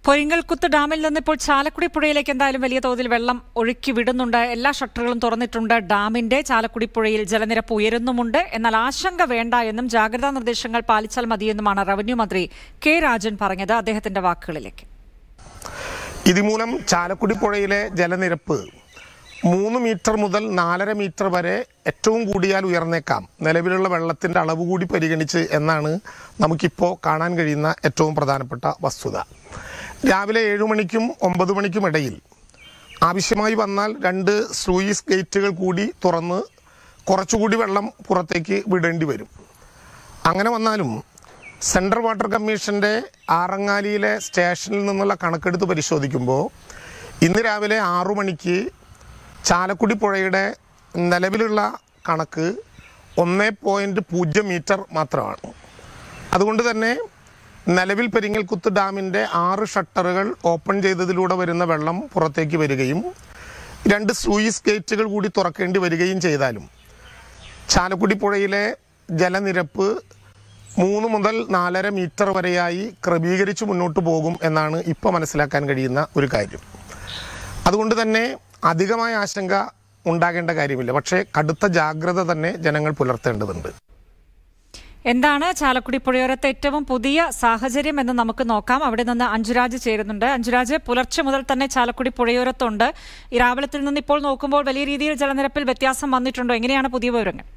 പൊരിങ്ങൽകുത്ത് ഡാമിൽ നിന്ന് ഇപ്പോൾ ചാലക്കുടി പുഴയിലേക്ക് എന്തായാലും വലിയ തോതിൽ വെള്ളം ഒഴുക്കി വിടുന്നുണ്ട് എല്ലാ ഷട്ടറുകളും തുറന്നിട്ടുണ്ട് ഡാമിന്റെ ചാലക്കുടി പുഴയിൽ ജലനിരപ്പ് ഉയരുന്നുമുണ്ട് എന്നാൽ ആശങ്ക വേണ്ട എന്നും ജാഗ്രതാ നിർദ്ദേശങ്ങൾ പാലിച്ചാൽ മതിയെന്നുമാണ് റവന്യൂ മന്ത്രി കെ രാജൻ പറഞ്ഞത് അദ്ദേഹത്തിന്റെ വാക്കുകളിലേക്ക് ഇതുമൂലം ചാലക്കുടി പുഴയിലെ ജലനിരപ്പ് മൂന്ന് മീറ്റർ മുതൽ നാലര മീറ്റർ വരെ ഏറ്റവും കൂടിയാൽ ഉയർന്നേക്കാം നിലവിലുള്ള വെള്ളത്തിൻ്റെ അളവ് കൂടി പരിഗണിച്ച് എന്നാണ് നമുക്കിപ്പോൾ കാണാൻ കഴിയുന്ന ഏറ്റവും പ്രധാനപ്പെട്ട വസ്തുത രാവിലെ ഏഴു മണിക്കും ഒമ്പത് മണിക്കും ഇടയിൽ ആവശ്യമായി വന്നാൽ രണ്ട് സ്ലൂയിസ് ഗേറ്റുകൾ കൂടി തുറന്ന് കുറച്ചുകൂടി വെള്ളം പുറത്തേക്ക് വിടേണ്ടി വരും അങ്ങനെ വന്നാലും സെൻട്രൽ വാട്ടർ കമ്മീഷൻ്റെ ആറങ്ങാലിയിലെ സ്റ്റേഷനിൽ നിന്നുള്ള കണക്കെടുത്ത് പരിശോധിക്കുമ്പോൾ ഇന്ന് രാവിലെ ആറു മണിക്ക് ചാലക്കുടി പുഴയുടെ നിലവിലുള്ള കണക്ക് ഒന്ന് പോയിൻറ്റ് പൂജ്യം മീറ്റർ മാത്രമാണ് അതുകൊണ്ട് തന്നെ നിലവിൽ പെരിങ്ങൽകുത്ത് ഡാമിൻ്റെ ആറ് ഷട്ടറുകൾ ഓപ്പൺ ചെയ്തതിലൂടെ വരുന്ന വെള്ളം പുറത്തേക്ക് വരികയും രണ്ട് സൂയിസ് ഗേറ്റുകൾ കൂടി തുറക്കേണ്ടി വരികയും ചെയ്താലും ചാലക്കുടി പുഴയിലെ ജലനിരപ്പ് മൂന്ന് മുതൽ നാലര മീറ്റർ വരെയായി ക്രമീകരിച്ച് മുന്നോട്ട് പോകും എന്നാണ് ഇപ്പോൾ മനസ്സിലാക്കാൻ കഴിയുന്ന ഒരു കാര്യം അതുകൊണ്ട് തന്നെ അധികമായ ആശങ്ക ഉണ്ടാകേണ്ട കാര്യമില്ല പക്ഷേ കടുത്ത ജാഗ്രത തന്നെ ജനങ്ങൾ പുലർത്തേണ്ടതുണ്ട് എന്താണ് ചാലക്കുടി പുഴയോരത്തെ ഏറ്റവും പുതിയ സാഹചര്യം എന്ന് നമുക്ക് നോക്കാം അവിടെ നിന്ന് അഞ്ജുരാജ് ചേരുന്നുണ്ട് അഞ്ജുരാജ് പുലർച്ചെ മുതൽ തന്നെ ചാലക്കുടി പുഴയോരത്തുണ്ട് ഈ രാവിലത്തിൽ നിന്ന് ഇപ്പോൾ നോക്കുമ്പോൾ വലിയ രീതിയിൽ ജലനിരപ്പിൽ വ്യത്യാസം വന്നിട്ടുണ്ടോ എങ്ങനെയാണ് പുതിയ വിവരങ്ങൾ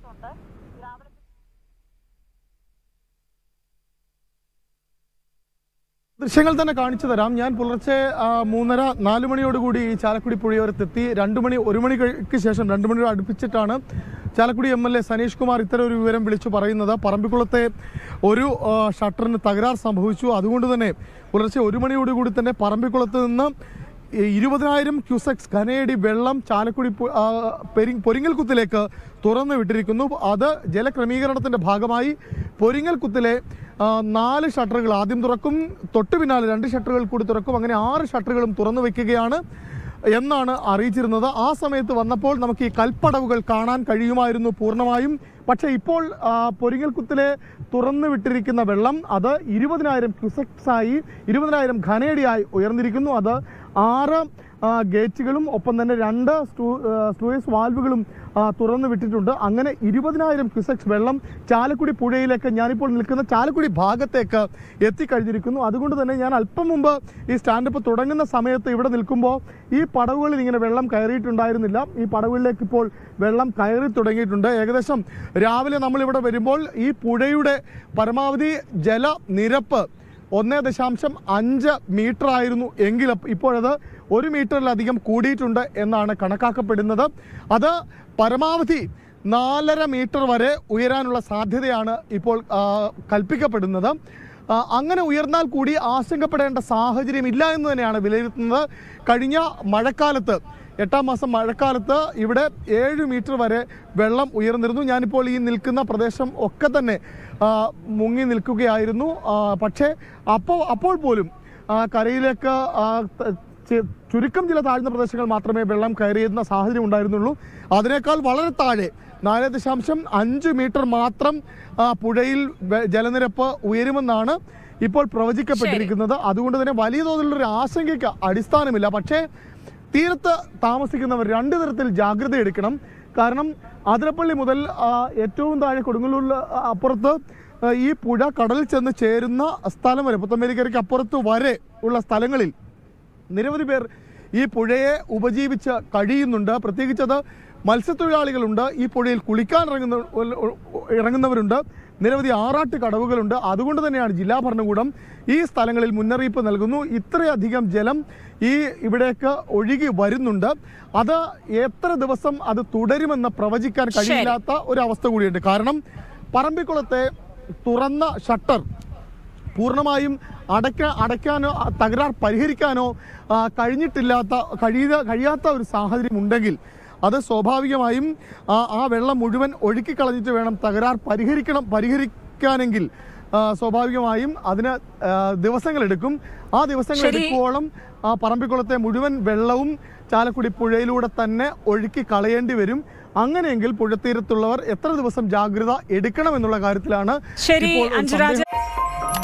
ദൃശ്യങ്ങൾ തന്നെ കാണിച്ചു തരാം ഞാൻ പുലർച്ചെ ആ, മൂന്നര നാല് മണിയോടുകൂടി ഈ ചാലക്കുടി പുഴയോരത്തെത്തി രണ്ട് മണി ഒരു മണിക്ക് ശേഷം രണ്ട് മണിയോട് അടുപ്പിച്ചിട്ടാണ് Chalakudy M L A Saneesh Kumar ഇത്തരം ഒരു വിവരം വിളിച്ചു പറയുന്നത് പറമ്പിക്കുളത്തെ ഒരു ആ, ഷട്ടറിന് തകരാർ സംഭവിച്ചു അതുകൊണ്ട് തന്നെ പുലർച്ചെ ഒരു മണിയോടുകൂടി തന്നെ പറമ്പിക്കുളത്ത് നിന്ന് ഈ ഇരുപതിനായിരം ക്യൂസെക്സ് ഘനയടി വെള്ളം ചാലക്കുടി പു- ആ, പെരി- പൊരിങ്ങൽകുത്തിലേക്ക് തുറന്നു വിട്ടിരിക്കുന്നു അത് ജലക്രമീകരണത്തിന്റെ ഭാഗമായി പൊരിങ്ങൽകുത്തിലെ ആ, നാല് ഷട്ടറുകൾ ആദ്യം തുറക്കും തൊട്ടു പിന്നാലെ രണ്ട് ഷട്ടറുകൾ കൂടി തുറക്കും അങ്ങനെ ആറ് ഷട്ടറുകളും തുറന്നു വെക്കുകയാണ് എന്നാണ് അറിയിച്ചിരുന്നത് ആ സമയത്ത് വന്നപ്പോൾ നമുക്ക് ഈ കൽപ്പടവുകൾ കാണാൻ കഴിയുമായിരുന്നു പൂർണ്ണമായും പക്ഷേ ഇപ്പോൾ ആ, പൊരിങ്ങൽകുത്തിലെ തുറന്നു വിട്ടിരിക്കുന്ന വെള്ളം അത് ഇരുപതിനായിരം ക്യുസെക്സ് ആയി ഇരുപതിനായിരം ഘനയടിയായി ഉയർന്നിരിക്കുന്നു അത് ആറ് ആ, ഗേറ്റുകളും ഒപ്പം തന്നെ രണ്ട് സ്റ്റൂ- ആ, സ്ലൂയിസ് വാൽവുകളും ആ, തുറന്നു വിട്ടിട്ടുണ്ട് അങ്ങനെ ഇരുപതിനായിരം ക്യുസെക്സ് വെള്ളം ചാലക്കുടി പുഴയിലേക്ക് ഞാനിപ്പോൾ നിൽക്കുന്ന ചാലക്കുടി ഭാഗത്തേക്ക് എത്തിക്കഴിഞ്ഞിരിക്കുന്നു അതുകൊണ്ട് തന്നെ ഞാൻ അല്പം മുമ്പ് ഈ സ്റ്റാൻഡപ്പ് തുടങ്ങുന്ന സമയത്ത് ഇവിടെ നിൽക്കുമ്പോൾ ഈ പടവുകളിൽ ഇങ്ങനെ വെള്ളം കയറിയിട്ടുണ്ടായിരുന്നില്ല ഈ പടവുകളിലേക്ക് ഇപ്പോൾ വെള്ളം കയറി തുടങ്ങിയിട്ടുണ്ട് ഏകദേശം രാവിലെ നമ്മളിവിടെ വരുമ്പോൾ ഈ പുഴയുടെ പരമാവധി ജലനിരപ്പ് ഒന്ന് ദശാംശം അഞ്ച് മീറ്റർ ആയിരുന്നു എങ്കിലും ഇപ്പോഴത് ഒരു മീറ്ററിലധികം കൂടിയിട്ടുണ്ട് എന്നാണ് കണക്കാക്കപ്പെടുന്നത് അത് പരമാവധി നാലര മീറ്റർ വരെ ഉയരാനുള്ള സാധ്യതയാണ് ഇപ്പോൾ ആ, കൽപ്പിക്കപ്പെടുന്നത് ആ, അങ്ങനെ ഉയർന്നാൽ കൂടി ആശങ്കപ്പെടേണ്ട സാഹചര്യം ഇല്ല എന്ന് തന്നെയാണ് വിലയിരുത്തുന്നത് കഴിഞ്ഞ മഴക്കാലത്ത് എട്ടാം മാസം മഴക്കാലത്ത് ഇവിടെ ഏഴ് മീറ്റർ വരെ വെള്ളം ഉയർന്നിരുന്നു ഞാനിപ്പോൾ ഈ നിൽക്കുന്ന പ്രദേശം ഒക്കെ തന്നെ ആ, മുങ്ങി നിൽക്കുകയായിരുന്നു ആ, പക്ഷേ അപ്പോൾ അപ്പോൾ പോലും ആ, കരയിലേക്ക് ആ, ത- ചെ- ചുരുക്കം ചില താഴ്ന്ന പ്രദേശങ്ങൾ മാത്രമേ വെള്ളം കയറിയിരുന്ന സാഹചര്യം ഉണ്ടായിരുന്നുള്ളൂ അതിനേക്കാൾ വളരെ താഴെ നാല് ദശാംശം അഞ്ച് മീറ്റർ മാത്രം ആ, പുഴയിൽ വെ- ജലനിരപ്പ് ഉയരുമെന്നാണ് ഇപ്പോൾ പ്രവചിക്കപ്പെട്ടിരിക്കുന്നത് അതുകൊണ്ട് തന്നെ വലിയ തോതിലുള്ള ഒരു ആശങ്കയ്ക്ക് അടിസ്ഥാനമില്ല പക്ഷേ തീരത്ത് താമസിക്കുന്നവർ രണ്ട് തരത്തിൽ ജാഗ്രത എടുക്കണം കാരണം അതിരപ്പള്ളി മുതൽ ആ, ഏറ്റവും താഴെ കൊടുങ്ങല്ലൂരിൽ അപ്പുറത്ത് ആ, ഈ പുഴ കടലിൽ ചെന്ന് ചേരുന്ന സ്ഥലം വരെ പുത്തമ്പേരിക്കരയ്ക്ക് അപ്പുറത്ത് വരെ ഉള്ള സ്ഥലങ്ങളിൽ നിരവധി പേർ ഈ പുഴയെ ഉപജീവിച്ച് കഴിയുന്നുണ്ട് പ്രത്യേകിച്ചത് മത്സ്യത്തൊഴിലാളികളുണ്ട് ഈ പുഴയിൽ കുളിക്കാൻ ഇറങ്ങുന്ന ഇറങ്ങുന്നവരുണ്ട് നിരവധി ആറാട്ട് കടവുകളുണ്ട് അതുകൊണ്ട് തന്നെയാണ് ജില്ലാ ഭരണകൂടം ഈ സ്ഥലങ്ങളിൽ മുന്നറിയിപ്പ് നൽകുന്നു ഇത്രയധികം ജലം ഈ ഇവിടേക്ക് ഒഴുകി വരുന്നുണ്ട് അത് എത്ര ദിവസം അത് തുടരുമെന്ന് പ്രവചിക്കാൻ കഴിയില്ലാത്ത ഒരു അവസ്ഥ കൂടിയുണ്ട് കാരണം പറമ്പിക്കുളത്തെ തുറന്ന ഷട്ടർ പൂർണ്ണമായും അടയ്ക്ക അടയ്ക്കാനോ ആ, തകരാർ പരിഹരിക്കാനോ ആ, കഴിഞ്ഞിട്ടില്ലാത്ത കഴിയുക കഴിയാത്ത ഒരു സാഹചര്യം ഉണ്ടെങ്കിൽ അത് സ്വാഭാവികമായും ആ ആ വെള്ളം മുഴുവൻ ഒഴുക്കിക്കളഞ്ഞിട്ട് വേണം തകരാർ പരിഹരിക്കണം പരിഹരിക്കാനെങ്കിൽ ആ, സ്വാഭാവികമായും അതിന് ആ, ദിവസങ്ങളെടുക്കും ആ ദിവസങ്ങൾ ശരി. എടുക്കുവോളം ആ പറമ്പിക്കുളത്തെ മുഴുവൻ വെള്ളവും ചാലക്കുടി പുഴയിലൂടെ തന്നെ ഒഴുക്കി കളയേണ്ടി വരും അങ്ങനെയെങ്കിൽ പുഴത്തീരത്തുള്ളവർ എത്ര ദിവസം ജാഗ്രത എടുക്കണം എന്നുള്ള കാര്യത്തിലാണ് ശരി ഇപ്പോൾ ഒരു അഞ്ജുരാജ് സന്ദേഹം